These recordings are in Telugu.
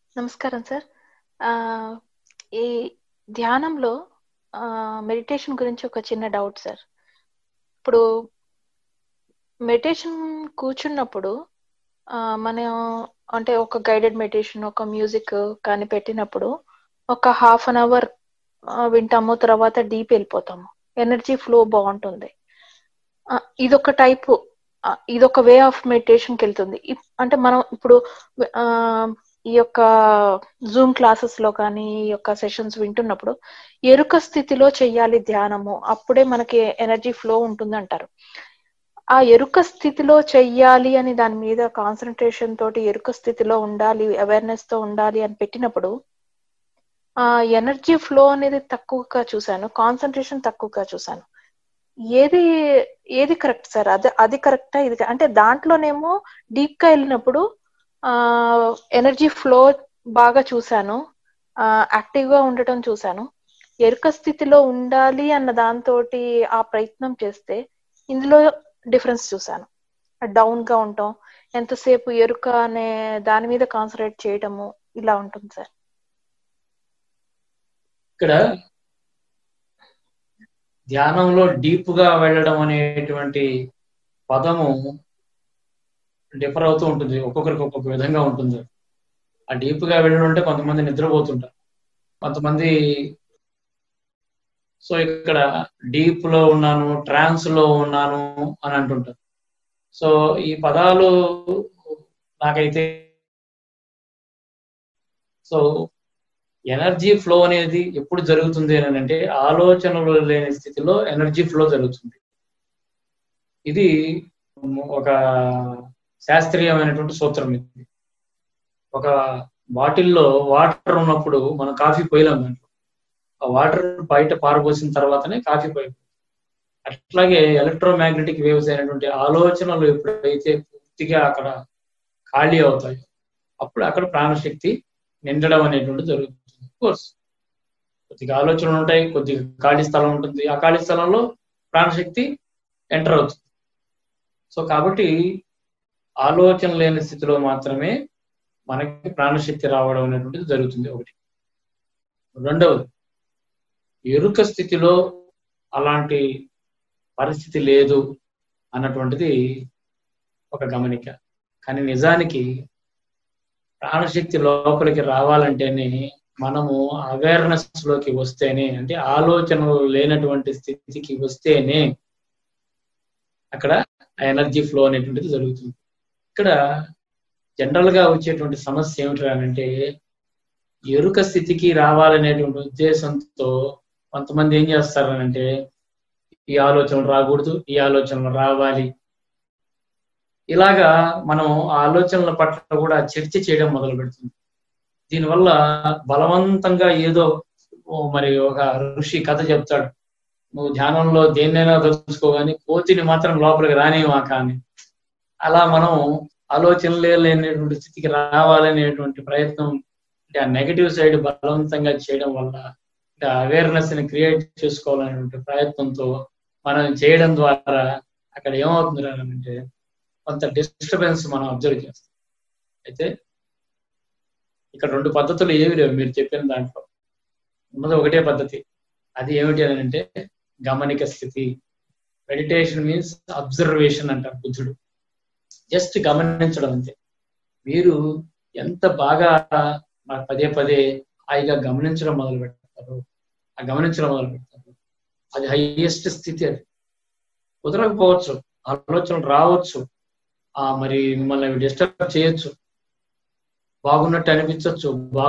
నమస్కారం సార్ ఆ, ఈ ధ్యానంలో మెడిటేషన్ గురించి ఒక చిన్న డౌట్ సార్ ఇప్పుడు మెడిటేషన్ కూర్చున్నప్పుడు ఆ, మనం అంటే ఒక గైడెడ్ మెడిటేషన్ ఒక మ్యూజిక్ కానీ పెట్టినప్పుడు ఒక హాఫ్ అన్ అవర్ వింటాము తర్వాత డీప్ వెళ్ళిపోతాము ఎనర్జీ ఫ్లో బాగుంటుంది ఆ, ఇదొక టైపు ఆ, ఇదొక వే ఆఫ్ మెడిటేషన్కి వెళ్తుంది ఇప్- అంటే మనం ఇప్పుడు ఆ, ఈ యొక్క జూమ్ క్లాసెస్ లో కానీ ఈ యొక్క సెషన్స్ వింటున్నప్పుడు ఎరుక స్థితిలో చెయ్యాలి ధ్యానము అప్పుడే మనకి ఎనర్జీ ఫ్లో ఉంటుంది అంటారు ఆ ఎరుక స్థితిలో చెయ్యాలి అని దాని మీద కాన్సన్ట్రేషన్ తోటి ఎరుక స్థితిలో ఉండాలి అవేర్నెస్ తో ఉండాలి అని పెట్టినప్పుడు ఆ ఎనర్జీ ఫ్లో అనేది తక్కువగా చూశాను కాన్సన్ట్రేషన్ తక్కువగా చూశాను ఏది ఏది కరెక్ట్ సార్ అది అది కరెక్టా ఇది క- అంటే దాంట్లోనేమో డీప్ గా వెళ్ళినప్పుడు ఆ ఎనర్జీ ఫ్లో బాగా చూశాను యాక్టివ్ గా ఉండటం చూశాను ఎరుక స్థితిలో ఉండాలి అన్న దాంతో ఆ ప్రయత్నం చేస్తే ఇందులో డిఫరెన్స్ చూశాను డౌన్ గా ఉండటం ఎంతసేపు ఎరుక అనే దాని మీద కాన్సన్ట్రేట్ చేయటము ఇలా ఉంటుంది సార్ ఇక్కడ ధ్యానంలో డీప్ గా వెళ్ళడం అనేటువంటి పదము డిఫర్ అవుతూ ఉంటుంది ఒక్కొక్కరికి ఒక్కొక్క విధంగా ఉంటుంది ఆ డీప్ గా వెళ్ళడం అంటే కొంతమంది నిద్రపోతుంటారు కొంతమంది సో ఇక్కడ డీప్ లో ఉన్నాను ట్రాన్స్ లో ఉన్నాను అని అంటుంటారు సో ఈ పదాలు నాకైతే సో ఎనర్జీ ఫ్లో అనేది ఎప్పుడు జరుగుతుంది అని అంటే ఆలోచనలు లేని స్థితిలో ఎనర్జీ ఫ్లో జరుగుతుంది ఇది ఒక శాస్త్రీయమైనటువంటి సూత్రం ఇది ఒక బాటిల్లో వాటర్ ఉన్నప్పుడు మనం కాఫీ పోయలేం దాంట్లో ఆ వాటర్ బయట పారబోసిన తర్వాతనే కాఫీ పోయి అట్లాగే ఎలక్ట్రోమాగ్నెటిక్ వేవ్స్ అయినటువంటి ఆలోచనలు ఎప్పుడైతే పూర్తిగా అక్కడ ఖాళీ అవుతాయో అప్పుడు అక్కడ ప్రాణశక్తి నిండడం అనేటువంటి జరుగుతుంది కోర్స్ కొద్దిగా ఆలోచనలు ఉంటాయి కొద్దిగా ఖాళీ స్థలం ఉంటుంది ఆ ఖాళీ స్థలంలో ప్రాణశక్తి ఎంటర్ అవుతుంది సో కాబట్టి ఆలోచన లేని స్థితిలో మాత్రమే మనకి ప్రాణశక్తి రావడం అనేటువంటిది జరుగుతుంది ఒకటి రెండవది ఎరుక స్థితిలో అలాంటి పరిస్థితి లేదు అన్నటువంటిది ఒక గమనిక కానీ నిజానికి ప్రాణశక్తి లోపలికి రావాలంటేనే మనము అవేర్నెస్ లోకి వస్తేనే అంటే ఆలోచనలు లేనటువంటి స్థితికి వస్తేనే అక్కడ ఎనర్జీ ఫ్లో అనేటువంటిది జరుగుతుంది ఇక్కడ జనరల్ గా వచ్చేటువంటి సమస్య ఏమిటి అంటే ఎరుక స్థితికి రావాలనేటువంటి ఉద్దేశంతో కొంతమంది ఏం చేస్తారనంటే ఈ ఆలోచనలు రాకూడదు ఈ ఆలోచనలు రావాలి ఇలాగా మనం ఆ ఆలోచనల పట్ల కూడా చర్చ చేయడం మొదలు పెడుతుంది దీనివల్ల బలవంతంగా ఏదో ఓ మరి ఒక ఋషి కథ చెప్తాడు నువ్వు ధ్యానంలో దేన్నైనా తెలుసుకోగాని కోతిని మాత్రం లోపలికి రానివా కానీ అలా మనం ఆలోచనలే లేనటువంటి స్థితికి రావాలనేటువంటి ప్రయత్నం అంటే ఆ నెగటివ్ సైడ్ బలవంతంగా చేయడం వల్ల అంటే అవేర్నెస్ ని క్రియేట్ చేసుకోవాలనేటువంటి ప్రయత్నంతో మనం చేయడం ద్వారా అక్కడ ఏమవుతుంది అంటే కొంత డిస్టర్బెన్స్ మనం అబ్జర్వ్ చేస్తాం అయితే ఇక్కడ రెండు పద్ధతులు ఏవి లేవు మీరు చెప్పిన దాంట్లో ఉన్నది ఒకటే పద్ధతి అది ఏమిటి అని అంటే గమనిక స్థితి మెడిటేషన్ మీన్స్ అబ్జర్వేషన్ అంటారు బుద్ధుడు జస్ట్ గమనించడం అంతే మీరు ఎంత బాగా నాకు పదే పదే హాయిగా గమనించడం మొదలు పెడతారు ఆ గమనించడం మొదలు పెడతారు అది హైయెస్ట్ స్థితి అది కుదరకపోవచ్చు ఆలోచనలు రావచ్చు ఆ మరి మిమ్మల్ని అవి డిస్టర్బ్ చేయొచ్చు బాగున్నట్టు అనిపించవచ్చు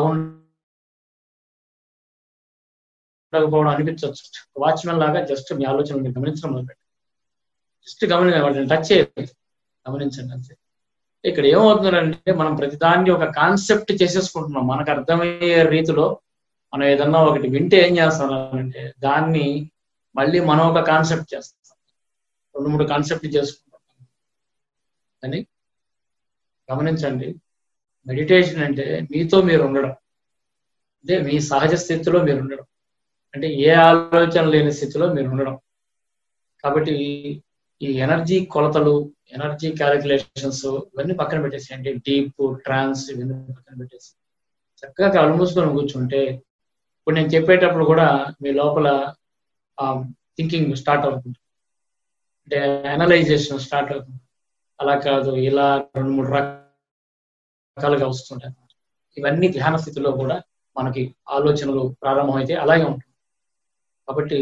బాగుండకపోవడం అనిపించవచ్చు వాచ్మెన్ లాగా జస్ట్ మీ ఆలోచనలు గమనించడం మొదలు పెట్టండి జస్ట్ గమనించండి వాటిని టచ్ చేయండి గమనించండి అంతే ఇక్కడ ఏమవుతుందంటే మనం ప్రతిదాన్ని ఒక కాన్సెప్ట్ చేసేసుకుంటున్నాం మనకు అర్థమయ్యే రీతిలో మనం ఏదన్నా ఒకటి వింటే ఏం చేస్తానంటే దాన్ని మళ్ళీ మనం ఒక కాన్సెప్ట్ చేస్తాం రెండు మూడు కాన్సెప్ట్ చేసుకుంటాం అని గమనించండి మెడిటేషన్ అంటే మీతో మీరు ఉండడం అంటే మీ సహజ స్థితిలో మీరు ఉండడం అంటే ఏ ఆలోచన లేని స్థితిలో మీరు ఉండడం కాబట్టి ఈ ఎనర్జీ కొలతలు ఎనర్జీ క్యాలిక్యులేషన్స్ ఇవన్నీ పక్కన పెట్టేసి అంటే డీప్ ట్రాన్స్ ఇవన్నీ పక్కన పెట్టేసి చక్కగా కళ్ళు మూసుకొని కూర్చుంటే ఇప్పుడు నేను చెప్పేటప్పుడు కూడా మీ లోపల థింకింగ్ స్టార్ట్ అవుతుంది అంటే అనలైజేషన్ స్టార్ట్ అవుతుంది అలా కాదు ఇలా రెండు మూడు రకాలుగా వస్తుంటాయి ఇవన్నీ ధ్యాన స్థితిలో కూడా మనకి ఆలోచనలు ప్రారంభమైతే అలాగే ఉంటుంది కాబట్టి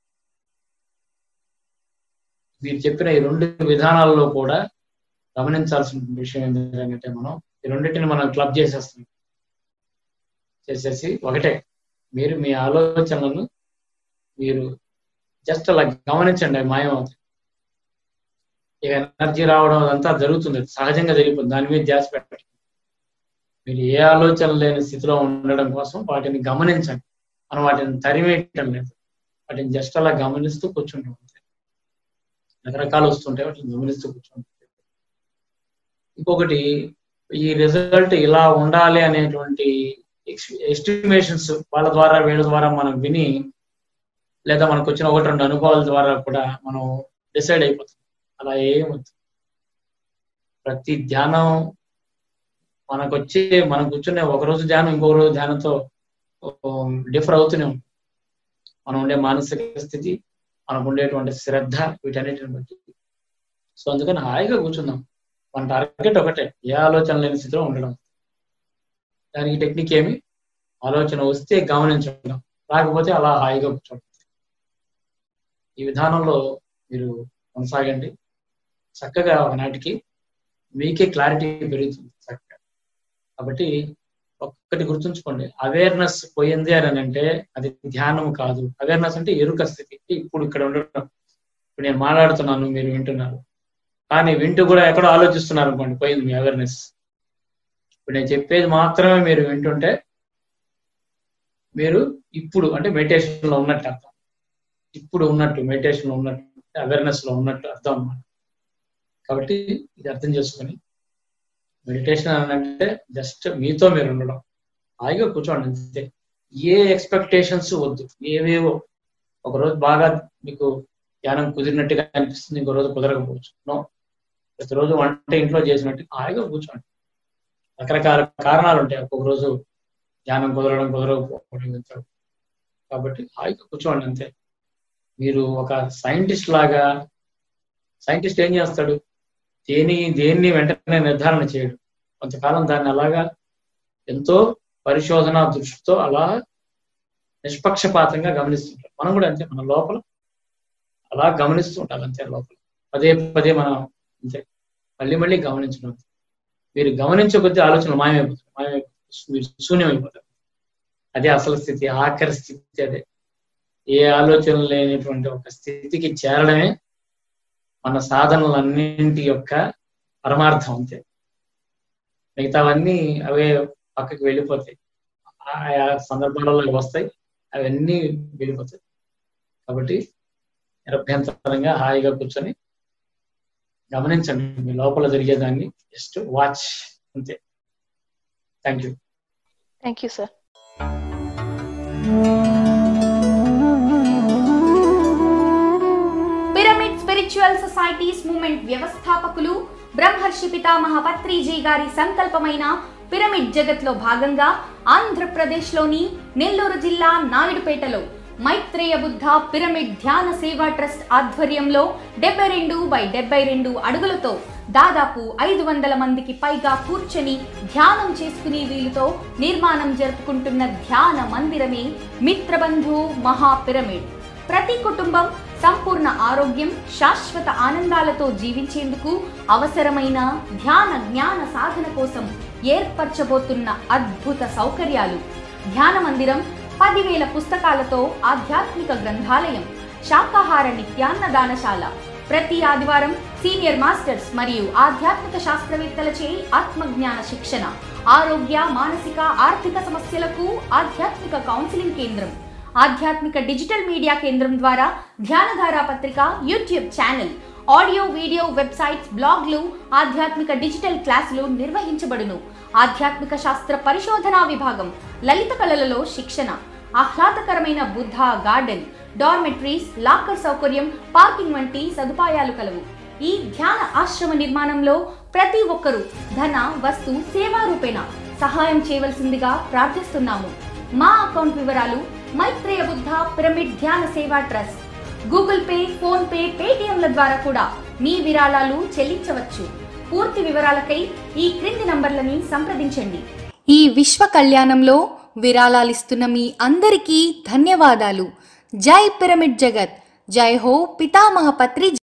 మీరు చెప్పిన ఈ రెండు విధానాల్లో కూడా గమనించాల్సిన విషయం ఏంటంటే మనం ఈ రెండింటిని మనం క్లబ్ చేసేస్తాం చేసేసి ఒకటే మీరు మీ ఆలోచనలను మీరు జస్ట్ అలా గమనించండి అవి మాయమవుతాయి ఇక ఎనర్జీ రావడం అదంతా జరుగుతుంది సహజంగా జరిగిపోతుంది దాని మీద ధ్యాస పెట్టండి మీరు ఏ ఆలోచన లేని స్థితిలో ఉండడం కోసం వాటిని గమనించండి మనం వాటిని తరిమేయటం లేదు వాటిని జస్ట్ అలా గమనిస్తూ కూర్చుంటాం రకరకాలు వస్తుంటాయి వాటిని గమనిస్తూ కూర్చుంటాం ఇంకొకటి ఈ రిజల్ట్ ఇలా ఉండాలి అనేటువంటి ఎస్టిమేషన్స్ వాళ్ళ ద్వారా వీళ్ళ ద్వారా మనం విని లేదా మనకు వచ్చిన ఒకటి రెండు అనుభవాల ద్వారా కూడా మనం డిసైడ్ అయిపోతుంది అలా ఏమవుతుంది ప్రతి ధ్యానం మనకు వచ్చే మనం కూర్చునే ఒక రోజు ధ్యానం ఇంకొక రోజు ధ్యానంతో డిఫర్ అవుతూనే ఉంటుంది మనం ఉండే మానసిక స్థితి మనకు ఉండేటువంటి శ్రద్ధ వీటన్నిటిని బట్టి సో అందుకని హాయిగా కూర్చుందాం మన టార్గెట్ ఒకటే ఏ ఆలోచన లేని స్థితిలో ఉండడం దానికి టెక్నిక్ ఏమి ఆలోచన వస్తే గమనించడం రాకపోతే అలా హాయిగా కూర్చోండి ఈ విధానంలో మీరు కొనసాగండి చక్కగా ఒకనాటికి మీకే క్లారిటీ పెరుగుతుంది చక్కగా కాబట్టి ఒక్కటి గుర్తుంచుకోండి అవేర్నెస్ పోయింది అని అంటే అది ధ్యానం కాదు అవేర్నెస్ అంటే ఎరుక స్థితి ఇప్పుడు ఇక్కడ ఉండడం ఇప్పుడు నేను మాట్లాడుతున్నాను మీరు వింటున్నారు కానీ వింటూ కూడా ఎక్కడో ఆలోచిస్తున్నారు అనుకోండి పోయింది మీ అవేర్నెస్ ఇప్పుడు నేను చెప్పేది మాత్రమే మీరు వింటుంటే మీరు ఇప్పుడు అంటే మెడిటేషన్ లో ఉన్నట్టు అర్థం ఇప్పుడు ఉన్నట్టు మెడిటేషన్ లో ఉన్నట్టు అవేర్నెస్ లో ఉన్నట్టు అర్థం అన్నమాట కాబట్టి ఇది అర్థం చేసుకొని మెడిటేషన్ అని అంటే జస్ట్ మీతో మీరు ఉండడం హాయిగా కూర్చోండి అంతే ఏ ఎక్స్పెక్టేషన్స్ వద్దు ఏవేవో ఒకరోజు బాగా మీకు ధ్యానం కుదిరినట్టుగా అనిపిస్తుంది ఇంకో రోజు కుదరకపోవచ్చు నో ప్రతిరోజు వంట ఇంట్లో చేసినట్టు హాయిగా కూర్చోండి రకరకాల కారణాలు ఉంటాయి ఒక్కొక్క రోజు ధ్యానం కుదరడం కుదరకపోవడం కాబట్టి హాయిగా కూర్చోండి అంతే మీరు ఒక సైంటిస్ట్ లాగా సైంటిస్ట్ ఏం చేస్తాడు దేని దేన్ని వెంటనే నిర్ధారణ చేయడు కొంతకాలం దాన్ని అలాగా ఎంతో పరిశోధన దృష్టితో అలా నిష్పక్షపాతంగా గమనిస్తుంటాం మనం కూడా అంతే మన లోపల అలా గమనిస్తూ ఉంటాం అంతే లోపల పదే పదే మనం అంతే మళ్ళీ మళ్ళీ గమనించడం మీరు గమనించే కొద్దీ ఆలోచనలు మాయమైపోతాయి మాయమైపోతాయి మీరు శూన్యమైపోతారు అదే అసలు స్థితి ఆఖరి స్థితి అదే ఏ ఆలోచన లేనటువంటి ఒక స్థితికి చేరడమే మన సాధనలన్నింటి యొక్క పరమార్థం అంతే మిగతావన్నీ అవే పక్కకి వెళ్ళిపోతాయి ఆయా సందర్భాలలో వస్తాయి అవన్నీ వెళ్ళిపోతాయి కాబట్టి నిరభ్యంతరంగా హాయిగా కూర్చొని గమనించండి మీ లోపల జరిగేదాన్ని జస్ట్ వాచ్ అంతే thank you thank you sir pyramid spiritual societies movement వ్యవస్థాపకులు బ్రహ్మర్షి పితామహ పత్రిజీ గారి సంకల్పమైన పిరమిడ్ జగత్లో భాగంగా ఆంధ్రప్రదేశ్లోని నెల్లూరు జిల్లా నాయుడుపేటలో మైత్రేయ బుద్ధ పిరమిడ్ ధ్యాన సేవా ట్రస్ట్ ఆధ్వర్యంలో డెబ్బై రెండు బై డెబ్బై రెండు అడుగులతో దాదాపు ఐదు వందల మందికి పైగా కూర్చొని ధ్యానం చేసుకునే వీలుతో నిర్మాణం జరుపుకుంటున్న ధ్యాన మందిరమే మిత్రబంధు మహా పిరమిడ్ ప్రతి కుటుంబం సంపూర్ణ ఆరోగ్యం శాశ్వత ఆనందాలతో జీవించేందుకు అవసరమైన ధ్యాన జ్ఞాన సాధన కోసం ఏర్పరచబోతున్న అద్భుత సౌకర్యాలు ధ్యాన మందిరం పదివేల పుస్తకాలతో ఆధ్యాత్మిక గ్రంథాలయం శాకాహార నిత్యాన్నదానశాల ప్రతి ఆదివారం సీనియర్ మాస్టర్స్ మరియు ఆధ్యాత్మిక శాస్త్రవేత్తలచే ఆత్మజ్ఞాన శిక్షణ ఆరోగ్య మానసిక ఆర్థిక సమస్యలకు ఆధ్యాత్మిక కౌన్సిలింగ్ కేంద్రం ఆధ్యాత్మిక డిజిటల్ మీడియా కేంద్రం ద్వారా ధ్యానధార పత్రిక YouTube channel audio video websites బ్లాగ్లు ఆధ్యాత్మిక డిజిటల్ క్లాసులు నిర్వహించబడును ఆధ్యాత్మిక శాస్త్ర పరిశోధనా విభాగం లలిత కళలలో శిక్షణ ఆహ్లాదకరమైన బుద్ధ గార్డెన్ డార్మెట్రీస్ లాకర్ సౌకర్యం పార్కింగ్ వంటి సదుపాయాలు కలవు ఈ ధ్యాన ఆశ్రమ నిర్మాణంలో ప్రతి ఒక్కరూ ధన వస్తు సేవా రూపేణ సహాయం చేయవలసిందిగా ప్రార్థిస్తున్నాము మా అకౌంట్ వివరాలు Maitreya Buddha Pyramid Dhyana Seva Trust Google Pay PhonePe పేటిఎంల ద్వారా కూడా మీ విరాళాలు చెల్లించవచ్చు పూర్తి వివరాలకై ఈ క్రింది నంబర్లని సంప్రదించండి ఈ విశ్వ కళ్యాణంలో విరాళాలిస్తున్న మీ అందరికీ ధన్యవాదాలు జై పిరమిడ్ జగత్ జై హో పితామహ పత్రి